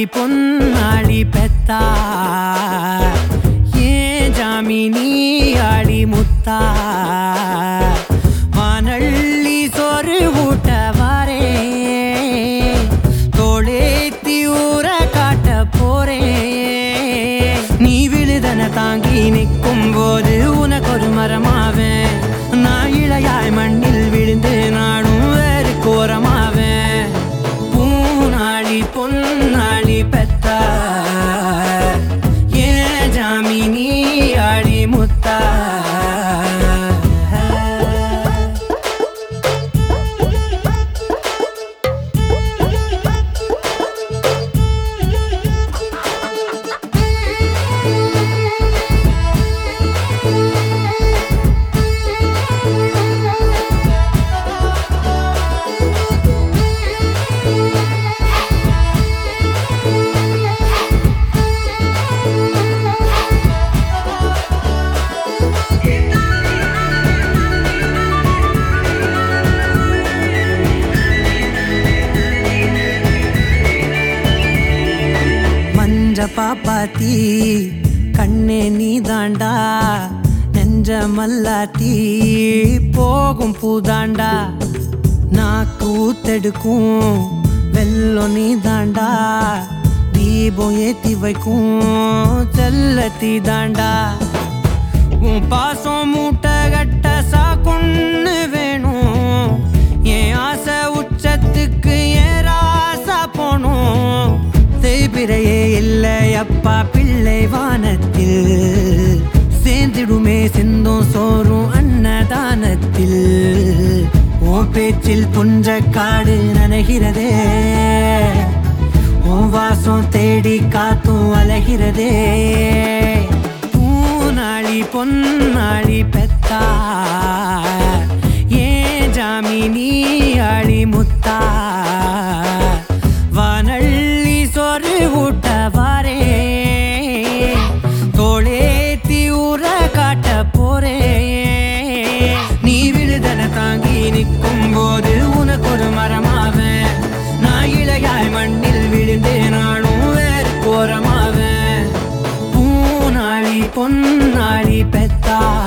பொன்னாளி பெத்தா ஏன் ஜாமினி ஆளி முத்தா வானள்ளி சோறு ஊட்ட வாரே தோளேத்தி ஊற காட்ட போறேன் நீ விழுதன தாங்கி நிற்கும் போது உனக்கு ஒரு மரமாவேன் நான் இளையாய் மண்ணில் விழுந்து நானும் வேறு கோரமாவேன் பூனாளி பொன்னாளி பெத்த ஏன் ஜாமினி ஆளி முத்தா மஞ்ச பாப்பாத்தி கண்ணே நீ தாண்டா நெஞ்ச மல்லாத்தி போகும் பூதாண்டா நாக்கு ஊத்தெடுக்கும் வெள்ளம் நீ தாண்டா தீபம் ஏத்தி வைக்கும் செல்லத்தி தாண்டா உன் பாசம் மூட்டை கட்ட சாக்குன்னு வேணும் என் ஆசை உச்சத்துக்கு ஏன் ராசா போணும் தேய்பிரையே இல்லை அப்பா பிள்ளை வானத்தில் சேர்ந்திடுமே சிந்தும் சோறும் அன்னதானத்தில் உன் பேச்சில் புஞ்ச காடு நனைகிறதே உன் வாசம் தேடி காத்தும் அலைகிறதே பூனாளி பொன்னாளி பெத்தா ஏன் ஜாமினி ஆளி முத்தா வானள்ளி சொரு ஊட்ட வாரே தோளேத்தி ஊற காட்ட போறே நீ விழுதன தாங்கி நிற்கும் போது உனக்கு ஒரு மரமாவேன் நான் இளையாய் மண்ணில் விழுந்தே நானும் வேறு கோரமாவேன் பூனாளி பொன்னாளி பெத்தா